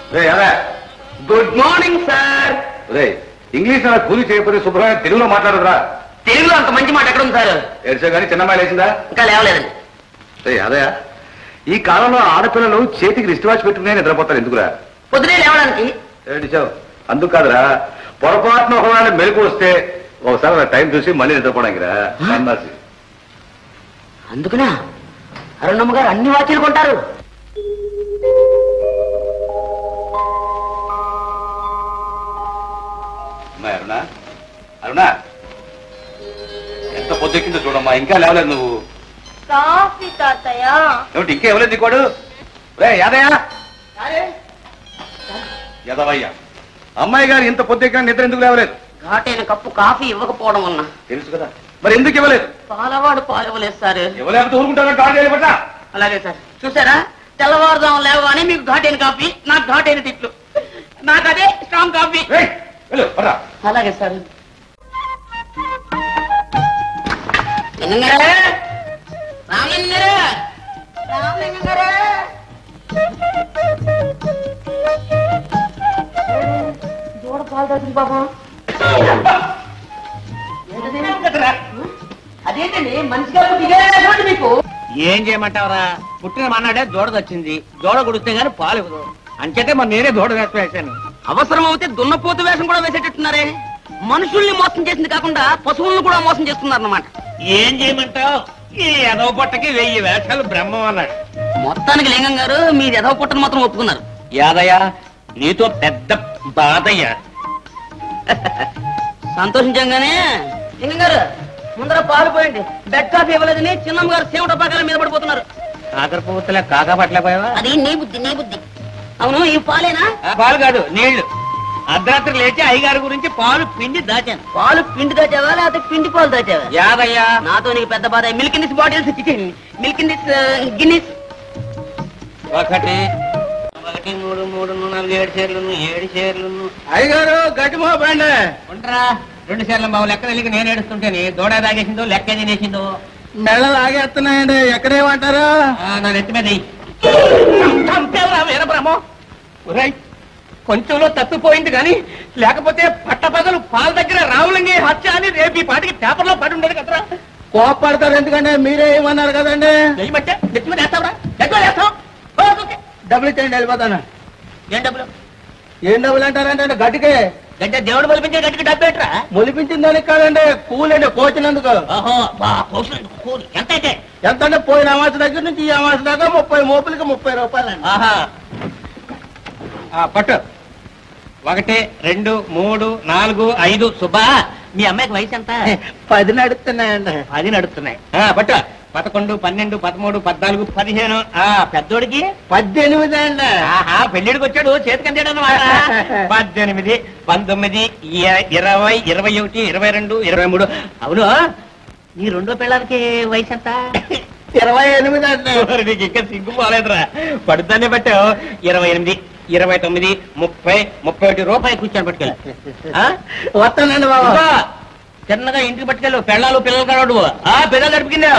రే అదే good morning sir రే English నాకు కూలి చేయకపోతే శుభ్రంగా తెలుగులో మాట్లాడదురా తెలుగులో అంత మంచి మాట ఎక్కడ ఉంది సార్ ఎడిసా కానీ చిన్నమ్మాయి లేచిందా ఇంకా లేవలేదండి రే అదే ఈ కాలంలో ఆడపిల్లలు చేతికి రిస్ట్ వాచ్ పెట్టుకునే నిద్రపోతారు ఎందుకురా పొద్దునే లేవడానికి ఏడిచావు అందుకు కాదురా పొరపాటున ఒకవేళ మెలకు వస్తే ఒకసారి అలా టైం చూసి మళ్ళీ నిద్రపోవడానికి రా సన్నాసి అందుకునా అరుణమ్మ గారు అన్ని వాచీలు కొంటారు అమ్మాయి అరుణ అరుణ ఎంత పొద్దెక్కిందో చూడమ్మా ఇంకా లేవలేదు నువ్వు కాఫీ తాతయ్య ఏమిటి ఇంకా ఇవ్వలేదు నీకోడు రే యాదయ్య యదవయ్య అమ్మాయి గారు ఇంత పొద్దెక్కిన నిద్ర ఎందుకు లేవలేదు ఘాటైన కప్పు కాఫీ ఇవ్వకపోవడం వలన తెలుసు కదా మరి ఎందుకు ఇవ్వలేదు పాలవాడు పాలవలేదు సార్ ఇవ్వలేకపోతే ఊరుకుంటారా గాడి చేయాలి పట్ట అలాగే సార్ చూసారా తెల్లవారుదాం లేవగానే మీకు ఘాటైన కాఫీ నాకు ఘాటైన తిట్లు నాకు అదే స్ట్రాంగ్ కాఫీ రేయ్, వెళ్ళు పట్ట అలాగే సార్ లింగంగారే! రామలింగంగారే! రామలింగంగారే! దూడ పాలు తాగింది పాపం ఏంటది? అదేంటండి మనిషి గారు ఇదే చూడండి మీకు ఏం చేయమంటావరా పుట్టిన మన్నాడే దూడ వచ్చింది దూడ గుడిస్తే గానీ పాలు ఇవ్వదు అంచేతే మరి నేనే దూడ వేసి వేశాను అవసరం అవుతే దున్నపోతు వేషం కూడా వేసేటట్టున్నారే మనుషుల్ని మోసం చేసింది కాకుండా పశువులను కూడా మోసం చేస్తున్నారు అన్నమాట ఏం చేయమంటావు ఈ ఎదవ పొట్టకి వెయ్యి వేషాలు బ్రహ్మం అన్నాడు మొత్తానికి లింగం గారు మీరు ఎదవ పుట్టను మాత్రం ఒప్పుకున్నారు యాదయ్య నీతో పెద్ద బాధయ్య సంతోషించంగానే లింగం గారు ముందర పాలు పోయండి బెడ్ కాఫీ ఇవ్వలేదని చిన్నమ్మ గారు సేవట పక్కన మీద పడిపోతున్నారు కాకరపువ్వుతలే కాకా పట్టలేకపోయావా అది నీ బుద్ధి నీ బుద్ధి అవును ఈ పాలేనా ఆ, పాలు కాదు నీళ్లు అర్ధరాత్రి లేచి అయ్యగారి గురించి పాలు పిండి దాచాను పాలు పిండి దాచావా లేకపోతే పిండి పాలు దాచావా యాదయ్య నాతో నీకు పెద్ద బాధ మిల్క్ ఇండిస్ బాటిల్స్ మిల్క్ ఇండిస్ గిన్నిస్ ఒకటి ఒకటి మూడు మూడు నాలుగు ఏడు చీరలు ఏడు చీరలు అయ్యగారు గట్టి మోపండి ఉండరా రెండు చీరల బాబు లెక్క తెలియక నేను ఏడుస్తుంటేనే దూడ తాగేసిందో లెక్క తినేసిందో మెళ్ళ లాగేస్తున్నాయండి ఎక్కడేమంటారు ఆ, నా నెత్తి మీద ఎయ్. చంపేవరా వీరబ్రహ్మం ఒరేయ్, కొంచెంలో తప్పిపోయింది కానీ లేకపోతే పట్టపగలు పాల దగ్గర రావులంగి హత్య అని రేపు ఈ పాటికి పేపర్లో పడి ఉండదు కదరా కోపడతారు ఎందుకంటే మీరే ఏమన్నారు కదండి ఏమంటే నెత్తి మీద వేస్తావురా నెత్తి మీద వేస్తావు ఓ, ఓకే. డబ్బులు ఇచ్చేయండి వెళ్ళిపోతాను ఏం డబ్బులు ఏం డబ్బులు అంటారంటే గట్టికే గంటే దేవుడు బలిపించే గట్టికి డబ్బు ఏంట్రా మొలిపించిన దానికి కాదండి కూలండి కోచినందుకు ఓహో బా కోసిన కూలి ఎంత అయితే ఎంత అంటే పోయిన అమాస దగ్గర నుంచి ఈ అమాస దాకా ముప్పై మోపులకి ముప్పై రూపాయలండి ఆహా ఆ, పట్టు ఒకటి రెండు మూడు నాలుగు ఐదు సుబ్బా మీ అమ్మాయికి వయసు ఎంత పది నడుస్తున్నాయండి పది నడుస్తున్నాయి ఆ, పట్టు పదకొండు పన్నెండు పదమూడు పద్నాలుగు పదిహేను ఆ పెద్దోడికి పద్దెనిమిది అండి ఆహా పెళ్లిడికి వచ్చాడు చేతికంటాడు అన్నమాట పద్దెనిమిది పంతొమ్మిది ఇ- ఇరవై ఇరవై ఒకటి ఇరవై రెండు ఇరవై మూడు అవును నీ రెండో పిల్లలకి వయసు ఎంత ఇరవై ఎనిమిది అండి మరి నీకు ఇంకా సిగ్గు పోలేదురా పడుతానే పట్టావు ఇరవై ఎనిమిది ఇరవై తొమ్మిది ముప్పై ముప్పై ఒకటి రూపాయి కూర్చొని పట్టుకెళ్ళి ఆ? వస్తానండి బాబు ఇదిగో, చిన్నగా ఇంటికి పట్టుకెళ్ళు పెళ్ళాలు పిల్లలు కలవడు ఆ పిల్లలు గడిపిందా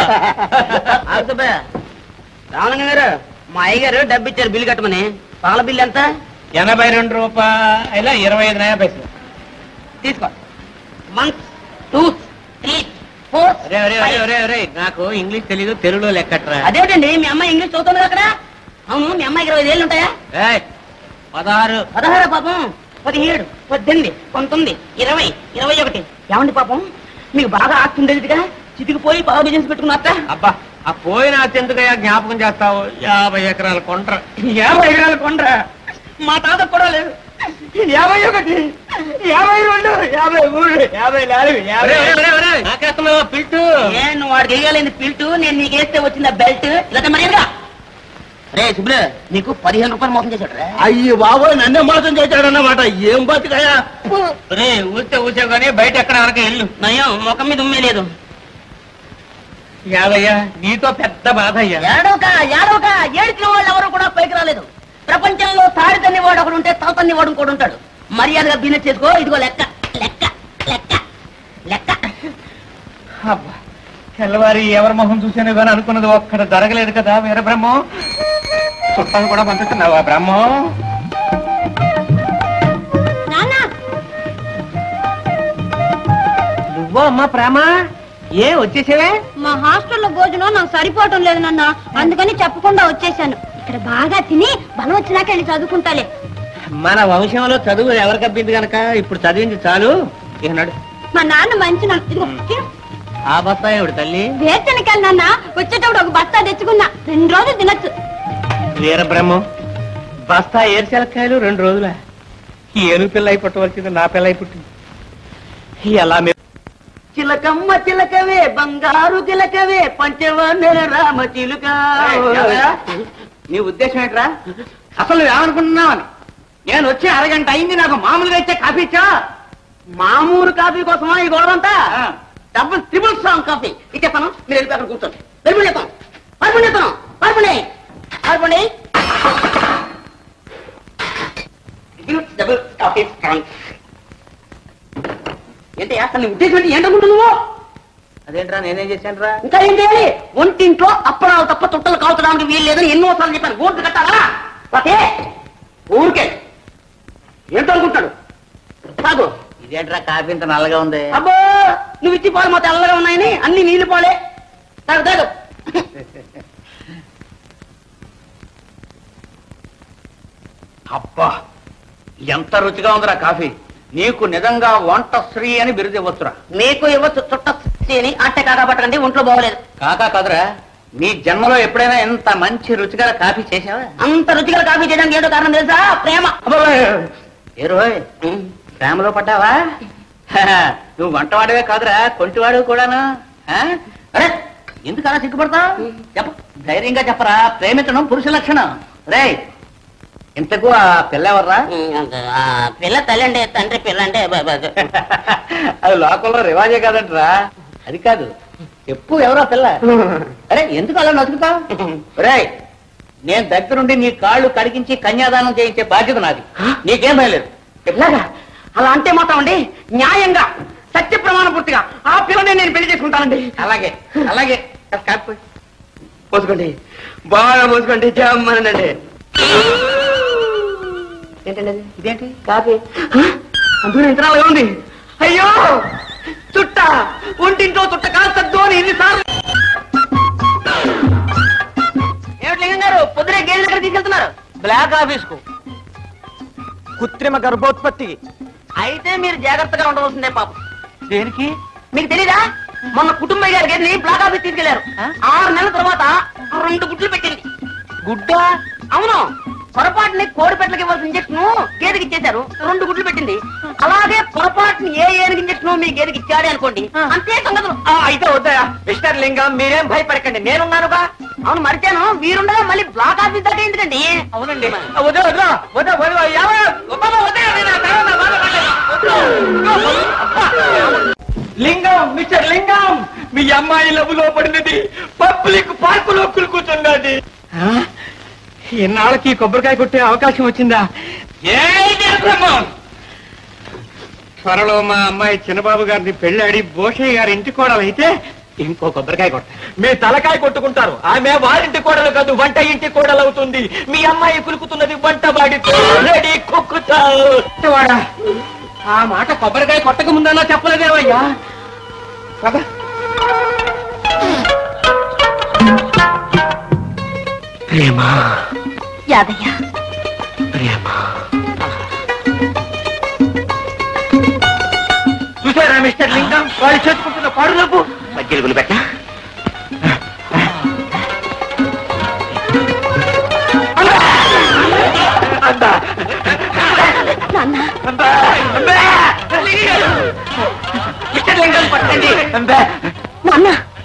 రామలింగం గారు మా అయ్యగారు డబ్బు ఇచ్చారు బిల్లు కట్టమని పాల బిల్లు ఎంత ఎనభై రెండు రూపాయల ఇరవై ఐదు నయా పైసలు తీసుకో వన్ టూ త్రీ ఫోర్ ఒరే, ఒరే, ఒరే, ఒరే, ఒరే, నాకు ఇంగ్లీష్ తెలీదు తెలుగులో లెక్కట్రా అదేమిటండి మీ అమ్మాయి ఇంగ్లీష్ చదువుతుంది అక్కడ అవును మీ అమ్మాయికి ఇరవై ఏళ్ళు ఉంటాయా ఏయ్, పదహారు పదహారు పాపం పదిహేడు పద్దెనిమిది పంతొమ్మిది ఇరవై ఇరవై ఒకటి ఏమండి పాపం మీకు బాగా ఆస్తి ఉండేదిగా చితికిపోయి బాగా బిజినెస్ పెట్టుకున్నారట అబ్బా ఆ పోయిన అత్యంతగా జ్ఞాపకం చేస్తావు యాభై ఎకరాల కొండ్ర యాభై ఎకరాలు కొండ్రా మా తాత కూడా లేదు యాభై ఒకటి యాభై రెండు యాభై మూడు యాభై నాలుగు యాభై ఒరే, ఒరే, ఒరే, ఒరే, నాకేస్తున్నావా పిల్టు నేను వాడికి వేయగలేని పిల్టు నేను నీకు వేస్తే వచ్చిన బెల్ట్ లేదా మర్యాదగా రే సుబ్బులు నీకు పదిహేను రూపాయలు మోసం చేశాడు రా అయ్యి బాబోయ్ నన్నే మోసం చేశాడన్నమాట ఏం బతికాయా ఒరే ఊస్తే ఊసావు కానీ బయట ఎక్కడ వరకు వెళ్ళు నయం ముఖం మీద ఉమ్మే లేదు యాదయ్య నీతో పెద్ద బాధ అయ్యా ఏడవక ఏడవక ఏడిచిన వాళ్ళు ఎవరు కూడా పైకి రాలేదు ప్రపంచంలో తాడి తన్ని వాడు ఒకడు ఉంటే తల తన్ని వాడు ఇంకోటి ఉంటాడు మర్యాదగా బిజినెస్ చేసుకో ఇదిగో లెక్క లెక్క లెక్క లెక్క అబ్బా తెల్లవారి ఎవరి మొహం చూసాను కానీ అనుకున్నది ఒక్కడ జరగలేదు కదా వీర బ్రహ్మం చుట్టాలు కూడా పంపిస్తున్నావా బ్రహ్మం అబ్బో అమ్మా ప్రేమ ఏ వచ్చేసేవే మా హాస్టల్లో భోజనం నాకు సరిపోవటం లేదు నాన్న అందుకని చెప్పకుండా వచ్చేసాను ఇక్కడ బాగా తిని బలం వచ్చినాక వెళ్ళి చదువుకుంటాలే మన వంశంలో చదువు ఎవరికి అబ్బింది గనక ఇప్పుడు చదివింది చాలు ఏనాడు మా నాన్న మంచి నాన్న. ఇదిగో, తిను. ఆ బస్తా ఏమిటి తల్లి వేరుశనగకాయలు నాన్న వచ్చేటప్పుడు ఒక బస్తా తెచ్చుకున్నా రెండు రోజులు తినచ్చు వీరబ్రహ్మం బస్తా ఏరుశెలక్కాయలు రెండు రోజుల ఈ ఏనుగు పిల్ల అయి పుట్టవలసింది నా పిల్ల అయి పుట్టింది ఎలా మీ- చిలకమ్మ చిలకవే బంగారు చిలకవే పంచవర్ణన రామ చిలుక నీ ఉద్దేశం ఏంట్రా అసలు నువ్వేమనుకుంటున్నావని నేను వచ్చి అరగంట అయింది నాకు మామూలుగా ఇచ్చే కాఫీ ఇచ్చా మామూలు కాఫీ కోసమా ఈ గొడవంతా ఆ. డబుల్ ట్రిపుల్ స్ట్రాంగ్ కాఫీ ఇచ్చేస్తాను మీరు వెళ్ళి అక్కడ కూర్చోండి వెళ్ళి చెప్తాను పడుకుని చెప్తాను పడుకుని పడుకోండి డబుల్ కాఫీ స్ట్రాంగ్ ఏంటి అసలు నీ ఉద్దేశం ఏంటి ఏంటనుకుంటున్నావు నువ్వు అదేంట్రా నేనేం చేశాను రా ఇంకా ఏం చేయాలి ఒంటింట్లో అప్పడాలు తప్ప చుట్టలు కాల్చడానికి వీలు లేదని ఎన్నో సార్లు చెప్పాను గోట్లు కట్టాలా ఓకే ఊరికే ఏంటో అనుకుంటాడు కాదు ఇదేంట్రా కాఫీ ఇంత నల్లగా ఉంది అబ్బో నువ్వు ఇచ్చి పాలు మా తెల్లగా ఉన్నాయని అన్ని నీళ్ళు పాలే తాగు తాగు అబ్బా ఎంత రుచిగా ఉందిరా కాఫీ నీకు నిజంగా వంట శ్రీ అని బిరుదు ఇవ్వచ్చురా మీకు ఇవ్వచ్చు చుట్ట అని అట్టే కాకా పట్టకండి ఒంట్లో బాగోలేదు కాకా కాదురా నీ జన్మలో ఎప్పుడైనా ఇంత మంచి రుచిగల కాఫీ చేసావా అంత రుచిగా కాఫీ చేయడానికి ఏదో కారణం తెలుసా ప్రేమ ఏ రోయ్ ప్రేమలో పడ్డావా హ, నువ్వు వంటవాడివే కాదురా కొంటివాడివి కూడాను ఆ? అరే ఎందుకు అలా సిగ్గుపడతావు చెప్ప ధైర్యంగా చెప్పరా ప్రేమించడం పురుష లక్షణం రే ఇంతకు ఆ పిల్ల ఎవర్రా ఆ, పిల్ల తల్లి అంటే తండ్రి పిల్ల అంటే బ- బ- అది లోకంలో రివాజే కాదంటరా అది కాదు చెప్పు ఎవరో పిల్ల అరే ఎందుకు అలా నతుకుతావు రే నేను దగ్గరుండి నీ కాళ్ళు కడిగించి కన్యాదానం చేయించే బాధ్యత నాది నీకేం భయం లేదు ఇలాగా అలా అంటే మాత్రం అండి న్యాయంగా సత్య ప్రమాణ పూర్తిగా ఆ పిల్లని నేను పెళ్లి చేసుకుంటానండి అలాగే అలాగే కాకపోయి పోసుకోండి బాగా పోసుకోండి జమ్మనండి ఏంటండి అది ఇదేంటి కాఫీ అందులో ఇంతనాలుగా ఉంది అయ్యో చుట్ట ఒంటింట్లో చుట్ట కాల్చద్దు అని ఎన్నిసార్లు ఏమిటి లింగం గారు పొద్దునే గేదె దగ్గర తీసుకెళ్తున్నారు బ్లాక్ ఆఫీస్ కు కృత్రిమ గర్భోత్పత్తి అయితే మీరు జాగ్రత్తగా ఉండవలసిందే పాపం దేనికి మీకు తెలీదా మొన్న కుటుంబ గారి గేదెని బ్లాక్ ఆఫీస్ తీసుకెళ్లారు ఆరు నెలల తర్వాత రెండు గుడ్లు పెట్టింది గుడ్డ అవును పొరపాటుని కోడి పెట్టలకి ఇవ్వాల్సిన ఇంజక్షన్ గేదెకి ఇచ్చేశారు రెండు గుడ్లు పెట్టింది అలాగే పొరపాటుని ఏ ఏనుగు ఇంజక్షన్ మీ గేదెకి ఇచ్చాడే అనుకోండి అంతే సంగతులు అయితే వద్దా మిస్టర్ లింగం మీరేం భయపడకండి నేనున్నానుగా అవును మరిచాను వీరుండగా మళ్ళీ బ్లాక్ ఆఫీస్ దాకా ఎందుకండి అవునండి వద్దా వద్దా వద్దా వద్దా ఎవరు? వద్దా, వద్దా, నేను ఆ తర్వాత బాధపడను. వద్దు. అబ్బా. లింగం మిస్టర్ లింగం మీ అమ్మాయి లబులో పడినది పబ్లిక్ పార్కులో కులుకుతున్నది ఇన్నాళ్ళకి కొబ్బరికాయ కొట్టే అవకాశం వచ్చిందా ఏ బ్రహ్మం త్వరలో మా అమ్మాయి చిన్నబాబు గారిని పెళ్ళాడి భూషయ్య గారి ఇంటి కోడలైతే ఇంకో కొబ్బరికాయ కొట్ట మీ తలకాయ కొట్టుకుంటారు ఆమె వారింటి కోడలు కాదు వంట ఇంటి కోడలు అవుతుంది మీ అమ్మాయి కులుకుతున్నది వంట వాడితో రెడీ కుక్కుతావు ఆ మాట కొబ్బరికాయ కొట్టక ముందన్నా చెప్పలేదేమయ్యా కదా ప్రేమ యాదయ్య ప్రేమ చూసారా మిస్టర్ లింగం వాళ్ళు చేసుకుంటున్న పాడులకు మధ్యలో పెట్ట నాన్న మిస్టర్ లింగం పట్టండి నాన్న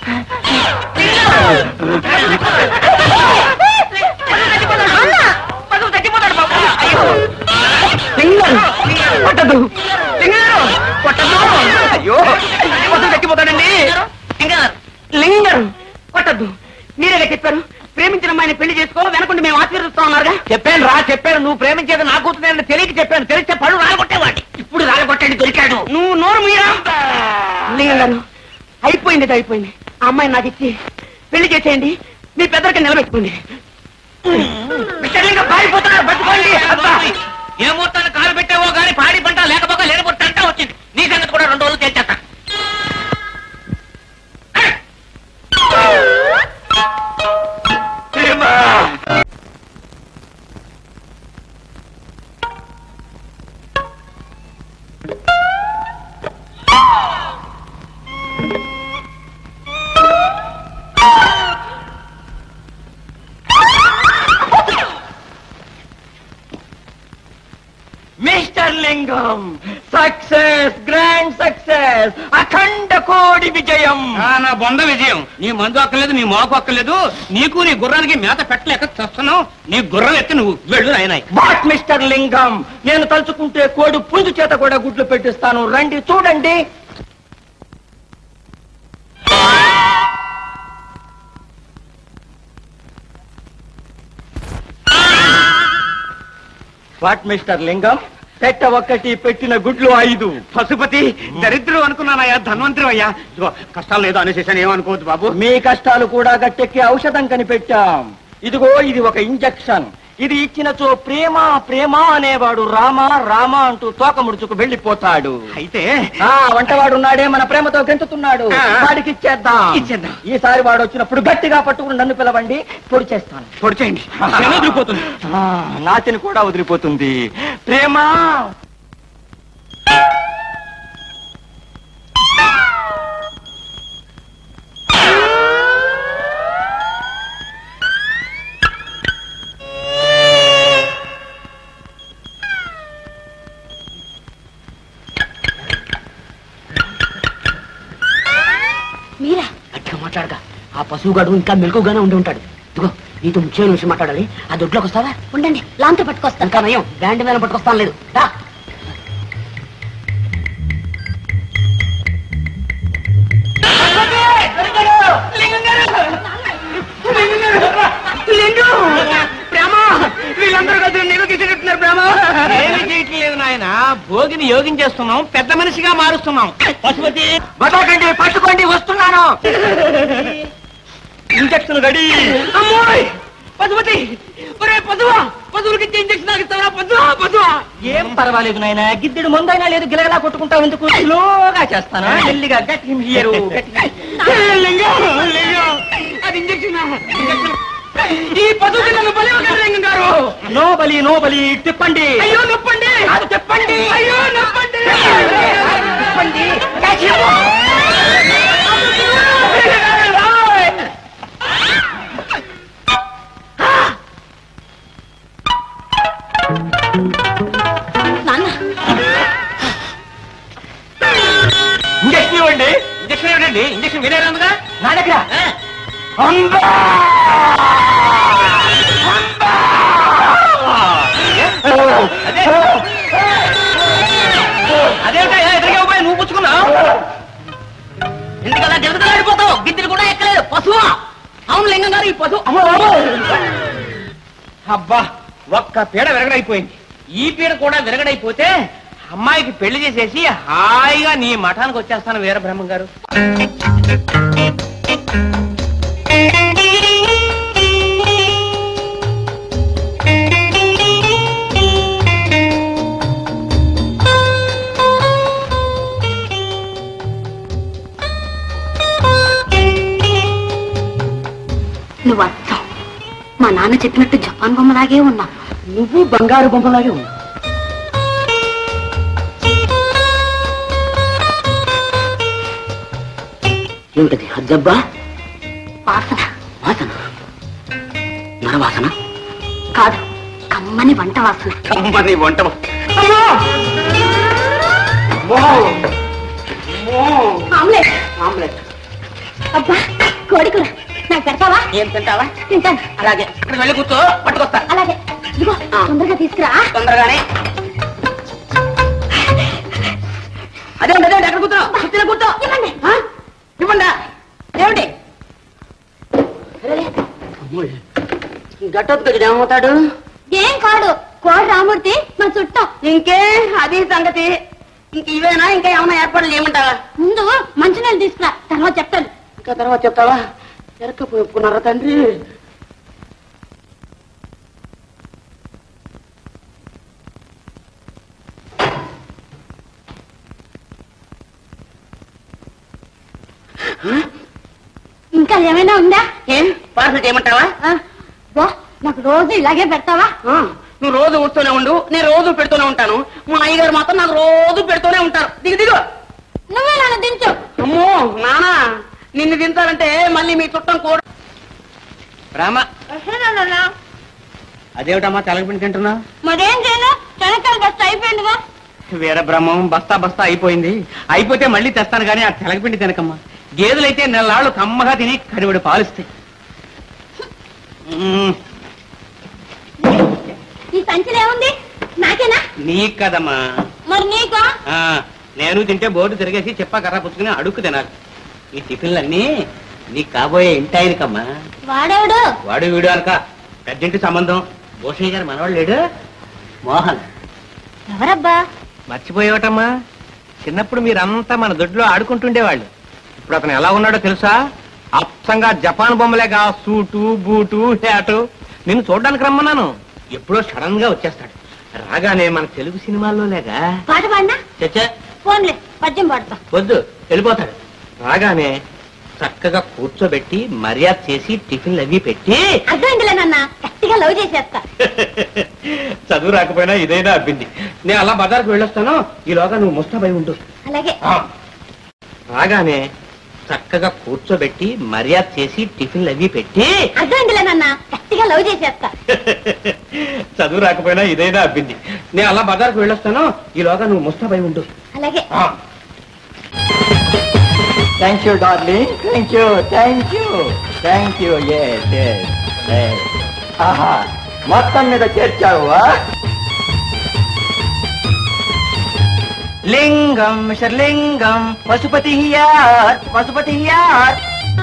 పదవి తగ్గిపోతాడు బాబు అయ్యో లింగం పట్టదు లింగం పట్టదు అయ్యో పట్టదు తగ్గిపోతాడండి లింగం లింగం కొట్టద్దు మీరేగా చెప్పారు ప్రేమించిన అమ్మాయిని పెళ్లి చేసుకో వెనకుండి మేము ఆశీర్వదిస్తా ఉన్నారుగా చెప్పాను రా చెప్పాను నువ్వు ప్రేమించేది నా కూతురు తెలియక చెప్పాను తెలిస్తే పళ్ళు రాలగొట్టేవాడి ఇప్పుడు రాలగొట్టండి దొరికాడు నువ్వు నోరు మీరా లింగం గారు అయిపోయింది ఇది అయిపోయింది ఆ అమ్మాయిని నాకు ఇచ్చి పెళ్లి చేసేయండి మీ పెద్దరికి నిలబెట్టుకోండి మిస్టర్ లింగం పారిపోతున్నారు పట్టుకోండి అబ్బా. ఏ ముహూర్తాన్ని కాలు పెట్టావో గాని పాడి పంట లేకపోతే లేకపోతే అంటా వచ్చింది నీ సంగతి కూడా రెండు రోజులు తేల్చేస్తా mister Lingam success grand success అఖండ కోడి విజయం ఆ, నా బొంద విజయం నీ మందు అక్కర్లేదు నీ మోకు అక్కర్లేదు నీకు నీ గుర్రానికి మేత పెట్టలేక చూస్తున్నావు నీ గుర్రం ఎత్తి నువ్వు వెళ్ళు నాయనాయ్ వాట్ మిస్టర్ లింగం నేను తలుచుకుంటే కోడి పుంజు చేత కూడా గుడ్లు పెట్టిస్తాను రండి చూడండి వాట్ మిస్టర్ లింగం పెట్ట ఒక్కటి పెట్టిన గుడ్లు ఐదు పశుపతి దరిద్రం అనుకున్నానయ్యా ధన్వంతరం అయ్యా ఇదిగో కష్టాలు లేదో అనేసేసాను ఏమనుకోవద్దు బాబు మీ కష్టాలు కూడా గట్టెక్కి ఔషధం కనిపెట్టాం ఇదిగో ఇది ఒక ఇంజెక్షన్ ఇది ఇచ్చినచో ప్రేమ ప్రేమ అనేవాడు రామ రామ అంటూ తోక ముడుచుకు వెళ్ళిపోతాడు అయితే ఆ వంటవాడు ఉన్నాడే మన ప్రేమతో గెంతుతున్నాడు ఆ. వాడికి ఇచ్చేద్దాం ఇచ్చేద్దాం. ఈసారి వాడు వచ్చినప్పుడు గట్టిగా పట్టుకుని నన్ను పిలవండి పొడి చేస్తాను పొడి చేయండి శ్రమ వదిలిపోతుంది ఆ, నాతిని కూడా వదిలిపోతుంది ప్రేమ మీరా గట్టిగా మాట్లాడక ఆ పశువుగాడు ఇంకా మెలకుగానే ఉండి ఉంటాడు ఇదిగో నీతో ముఖ్యమైన విషయం మాట్లాడాలి ఆ దొడ్లోకి వస్తావా ఉండండి లాంతో పట్టుకొస్తాను ఇంకా నయం బ్యాండ్ మీద పట్టుకొస్తాను లేదు రా. లింగు ప్రేమ వీళ్ళందరూ కలిసి నీళ్ళు తీసుకెళ్తున్నారు ప్రేమ ఏమి చేయట్లేదు నాయన భోగిని యోగించేస్తున్నాం పెద్ద మనిషిగా మారుస్తున్నాం పశుపతి వదలకండి పట్టుకోండి వస్తున్నాను ఇంజక్షన్ రెడీ అమ్మోయ్ పశుపతి ఒరే పశువా పశువులకి ఇచ్చే ఇంజక్షన్ నాకు ఇస్తావా పశువా పశువా ఏం పర్వాలేదు నాయన గిద్దెడు ముందైనా లేదు గిలగలా కొట్టుకుంటావు ఎందుకు స్లోగా చేస్తాను మెల్లిగా గట్ హిమ్ హియర్ లింగం లింగం అది ఇంజక్షన్ ఇంజక్షన్ ఈ పశువుకి నన్ను బలి ఇవ్వకండి లింగం గారు నో బలి నో బలి తిప్పండి అయ్యో నొప్పండి అది తిప్పండి అయ్యో నొప్పండి తిప్పండి నాన్న ఇంజక్షన్ ఇవ్వండి ఇంజక్షన్ ఏమిటండి ఇంజక్షన్ వేరేగా నా దగ్గర అదేమిటా ఎదురుగా పోయి నువ్వు పుచ్చుకున్నావు ఎందుకలా జరుగుతలాడిపోతావు గిద్దెలు కూడా ఎక్కలేదు పశువా అవును లింగం గారు ఈ పశువు అమ్మో, అమ్మో. అబ్బా ఒక్క పీడ విరగడైపోయింది ఈ పీడ కూడా విరగడైపోతే అమ్మాయికి పెళ్లి చేసేసి హాయిగా నీ మఠానికి వచ్చేస్తాను వీరబ్రహ్మం గారు నువ్వు అర్థం మా నాన్న చెప్పినట్టు జపాన్ బొమ్మలాగే ఉన్నా నువ్వు బంగారు బొమ్మలాగే ఉన్నావు ఏమిటది అద్దబ్బా వాసన వాసన నరవాసన కాదు కమ్మని వంట వాసన కమ్మని వంట ఆమ్లెట్ ఆమ్లెట్ అబ్బా కోడికూర నాకు పెడతావా ఏం తింటావా తింటాను అలాగే అక్కడ వెళ్ళి కూర్చో పట్టుకొస్తా అలాగే ఇదిగో తొందరగా తీసుకురా తొందరగానే అదే అదే అక్కడ కూర్చో కూర్చో కూర్చో ఇవ్వండి ఆ? ఇవ్వండా ఏమిటి గట్టొద్దు ఏమవుతాడు ఏం కాడు కోడి రామూర్తి మా చుట్టం ఇంకే అది సంగతి ఇంక ఇవేనా ఇంకా ఏమైనా ఏర్పాట్లు చేయమంటావా ముందు మంచినీళ్ళు తీసుకురా తర్వాత చెప్తాను ఇంకా తర్వాత చెప్తావా ఎరకపోయి ఒప్పుకున్నారా తండ్రి ఇంకా ఏమైనా ఉందా ఏం పార్సల్ చేయమంటావా ఆ, బా నాకు రోజు ఇలాగే పెడతావా ఆ, నువ్వు రోజు వస్తూనే ఉండు నేను రోజు పెడుతూనే ఉంటాను మా అయ్యగారు మాత్రం నాకు రోజు పెడుతూనే ఉంటారు దిగు దిగు నువ్వే నన్ను దించు అమ్మో నానా నిన్ను తింటారంటే మళ్ళీ మీ చుట్టం కూడా రామ అదేమిటమ్మా తెలగపిండి తింటున్నా మరేం చేయను శనక్కాయలు బస్తా అయిపోయిందిగా వీరబ్రహ్మం బస్తా బస్తా అయిపోయింది అయిపోతే మళ్ళీ తెస్తాను కానీ ఆ తెలగపిండి తినకమ్మా గేదెలైతే నెలలాళ్ళు కమ్మగా తిని కడివడి పాలిస్తాయి మ్మ్. ఈ సంచిలో ఏముంది నాకేనా నీకు కదమ్మా మరి నీకా ఆ, నేను తింటే బోర్డు తిరిగేసి చెప్పా కర్ర పుచ్చుకుని అడుక్కు తినాలి ఈ టిఫిన్లన్నీ నీకు కాబోయే ఇంటాయనికమ్మా వాడేవాడు వాడు వీడు అనక పెద్దింటి సంబంధం భూషయ్య గారు మనవాడు లేడు మోహన్ ఎవరబ్బా మర్చిపోయేవటమ్మా చిన్నప్పుడు మీరంతా మన దొడ్లో ఆడుకుంటుండేవాళ్ళు ఇప్పుడు అతను ఎలా ఉన్నాడో తెలుసా అప్సంగా జపాన్ బొమ్మలేగా సూటు బూటు హ్యాటు నిన్ను చూడడానికి రమ్మన్నాను ఎప్పుడో సడన్ గా వచ్చేస్తాడు రాగానే మన తెలుగు సినిమాల్లో లేగా పాట పాడినా చచ్చా ఫోన్లే పద్యం పాడతా వద్దు వెళ్ళిపోతాడు రాగానే చక్కగా కూర్చోబెట్టి మర్యాద చేసి టిఫిన్లు అవి పెట్టి అర్థమైందిలే నాన్న గట్టిగా లవ్ చేసేస్తా చదువు రాకపోయినా ఇదైనా అబ్బింది నేను అలా బజార్కు వెళ్ళొస్తాను ఈలోగా నువ్వు ముస్తాబై ఉండు అలాగే ఆ. రాగానే చక్కగా కూర్చోబెట్టి మర్యాద చేసి టిఫిన్లు అవి పెట్టి అర్థమైందిలే నాన్న గట్టిగా లవ్ చేసేస్తా చదువు రాకపోయినా ఇదైనా అబ్బింది నేను అలా బజార్కు వెళ్ళొస్తాను ఈలోగా నువ్వు ముస్తాబై ఉండు అలాగే ఆ. Thank you darling thank you thank you thank you ఆహా మొత్తం మీద చేర్చావా లింగం మిస్టర్ లింగం పశుపతి హియార్ పశుపతి హియార్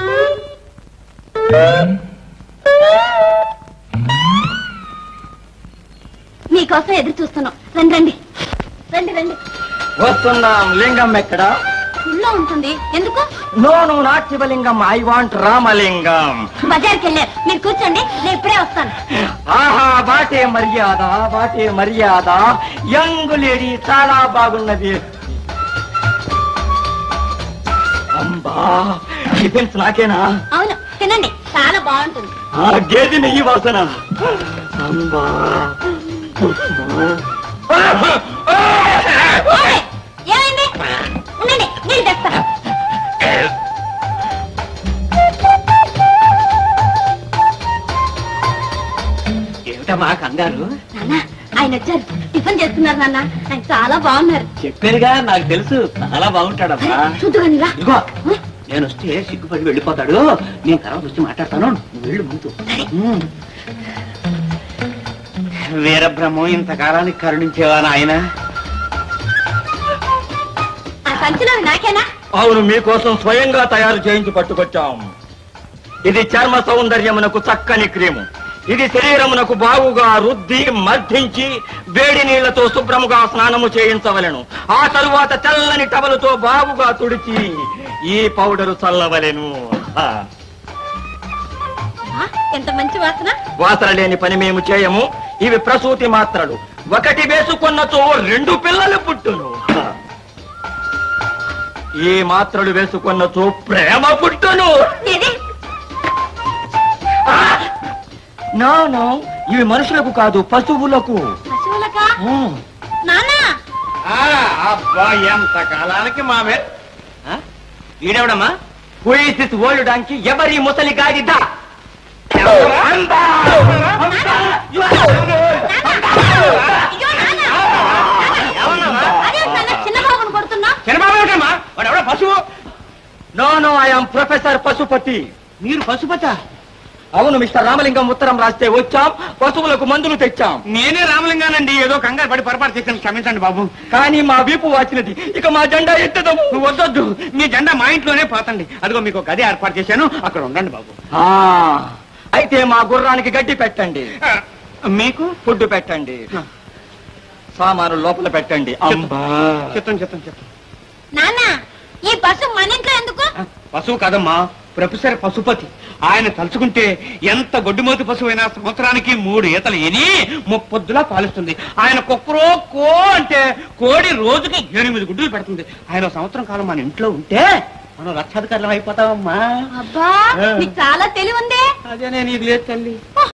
మీకోసం ఎదురు చూస్తున్నాం రండి రండి రండి రండి వస్తున్నాం లింగం ఎక్కడ గుళ్ళో ఉంటుంది ఎందుకు no no not Shivalingam I want Ramalingam బజార్కి వెళ్ళారు మీరు కూర్చోండి నేను ఇప్పుడే వస్తాను ఆహా వాటే మర్యాద వాటే మర్యాద యంగ్ లేడీ చాలా బాగున్నది అంబా టిఫిన్స్ నాకేనా అవును తినండి చాలా బాగుంటుంది ఆ గేదె నెయ్యి వాసన అంబా ఓయ్, ఏమైంది ఉండండి నేను తెస్తా ఏమిటమ్మా కంగారు నాన్న ఆయన వచ్చారు టిఫిన్ చేస్తున్నారు నాన్న ఆయన చాలా బాగున్నారు చెప్పారుగా నాకు తెలుసు చాలా బాగుంటాడమ్మా చూద్దుగాని రా ఇదిగో నేను వస్తే సిగ్గుపడి వెళ్ళిపోతాడు నేను తర్వాత వచ్చి మాట్లాడతాను నువ్వు వెళ్ళు ముందు ఉమ్. వీరబ్రహ్మం ఇంతకాలానికి కరుణించేవా నాయన ఆ సంచిలో నాకేనా అవును మీకోసం స్వయంగా తయారు చేయించి పట్టుకొచ్చాం ఇది చర్మ సౌందర్యమునకు చక్కని క్రీము ఇది శరీరమునకు బాగుగా రుద్ది మర్ధించి వేడి నీళ్లతో శుభ్రముగా స్నానము చేయించవలెను ఆ తరువాత తెల్లని టవలుతో బాగుగా తుడిచి ఈ పౌడరు చల్లవలెను ఆ, ఆ, ఎంత మంచి వాసన వాసన లేని పని మేము చేయము ఇవి ప్రసూతి మాత్రలు ఒకటి వేసుకున్నచో రెండు పిల్లలు పుట్టును ఆ. ఈ మాత్రలు వేసుకున్నచో ప్రేమ పుట్టును ఏది? నో నో ఇవి మనుషులకు కాదు పశువులకు పశువులకా ఉమ్. నాన్న అబ్బా ఎంత కాలానికి మామే ఈడెవడమ్మా Who is this old donkey? ఎవరి ముసలి గాడిద అయ్యో నాన్న అదే నాన్న చిన్న బాబును కొడుతున్నా చిన్నబాబు ఏమిటమ్మా వాడు ఎవడో పశువు no no I'm professor Pasupathi మీరు పశుపత అవును మిస్టర్ రామలింగం ఉత్తరం రాస్తే వచ్చాం పశువులకు మందులు తెచ్చాం నేనే రామలింగానండి ఏదో కంగారు పడి పొరపాటు చేశాను క్షమించండి బాబు కానీ మా వీపు వాచినది ఇక మా జెండా ఎత్తదము నువ్వు వద్దొద్దు మీ జెండా మా ఇంట్లోనే పోతండి అదిగో మీకు ఒక గది ఏర్పాటు చేశాను అక్కడ ఉండండి బాబు ఆ, అయితే మా గుర్రానికి గడ్డి పెట్టండి ఆ, మీకు ఫుడ్ పెట్టండి సామాను లోపల పెట్టండి అంబా చిత్తం చిత్తం చిత్తం నాన్న ఈ పశువు మన ఇంట్లో ఎందుకు పశువు కదమ్మా ప్రొఫెసర్ పశుపతి ఆయన తలుచుకుంటే ఎంత గొడ్డుమోతి పశువు అయినా సంవత్సరానికి మూడు ఈతలు ఎని ముప్పొద్దులా పాలిస్తుంది ఆయన కుక్కరో కో అంటే కోడి రోజుకి ఎనిమిది గుడ్డులు పెడుతుంది ఆయన ఒక సంవత్సరం కాలం మన ఇంట్లో ఉంటే మనం లక్షాధికారులం అయిపోతామమ్మా అబ్బా నీకు చాలా తెలివి ఉందే అదే నేను ఇది లేదు తల్లి ఓ,